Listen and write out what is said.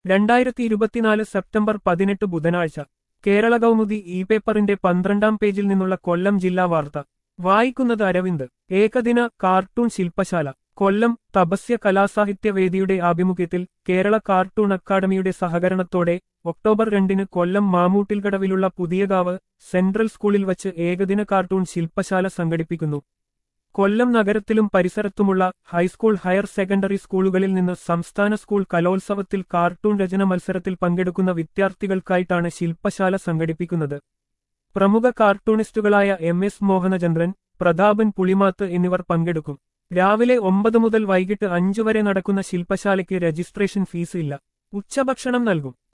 രണ്ടായിരത്തി ഇരുപത്തിനാല് സെപ്റ്റംബർ പതിനെട്ട് ബുധനാഴ്ച കേരള കൗമുദി ഇ പേപ്പറിന്റെ പന്ത്രണ്ടാം പേജിൽ നിന്നുള്ള കൊല്ലം ജില്ലാ വാർത്ത വായിക്കുന്നത് അരവിന്ദ് ഏകദിന കാർട്ടൂൺ ശില്പശാല കൊല്ലം തപസ്യ കലാസാഹിത്യ വേദിയുടെ ആഭിമുഖ്യത്തിൽ കേരള കാർട്ടൂൺ അക്കാദമിയുടെ സഹകരണത്തോടെ ഒക്ടോബർ രണ്ടിന് കൊല്ലം മാമൂട്ടിൽകടവിലുള്ള പുതിയകാവ് സെൻട്രൽ സ്കൂളിൽ വച്ച് ഏകദിന കാർട്ടൂൺ ശില്പശാല സംഘടിപ്പിക്കുന്നു കൊല്ലം നഗരത്തിലും പരിസരത്തുമുള്ള ഹൈസ്കൂൾ ഹയർ സെക്കൻഡറി സ്കൂളുകളിൽ നിന്ന് സംസ്ഥാന സ്കൂൾ കലോത്സവത്തിൽ കാർട്ടൂൺ രചന മത്സരത്തിൽ പങ്കെടുക്കുന്ന വിദ്യാർത്ഥികൾക്കായിട്ടാണ് ശില്പശാല സംഘടിപ്പിക്കുന്നത് പ്രമുഖ കാർട്ടൂണിസ്റ്റുകളായ എം എസ് മോഹനചന്ദ്രൻ പ്രതാപൻ പുളിമാത്ത് എന്നിവർ പങ്കെടുക്കും രാവിലെ ഒമ്പത് മുതൽ വൈകിട്ട് അഞ്ചു വരെ നടക്കുന്ന ശില്പശാലയ്ക്ക് രജിസ്ട്രേഷൻ ഫീസ് ഇല്ല ഉച്ചഭക്ഷണം നൽകും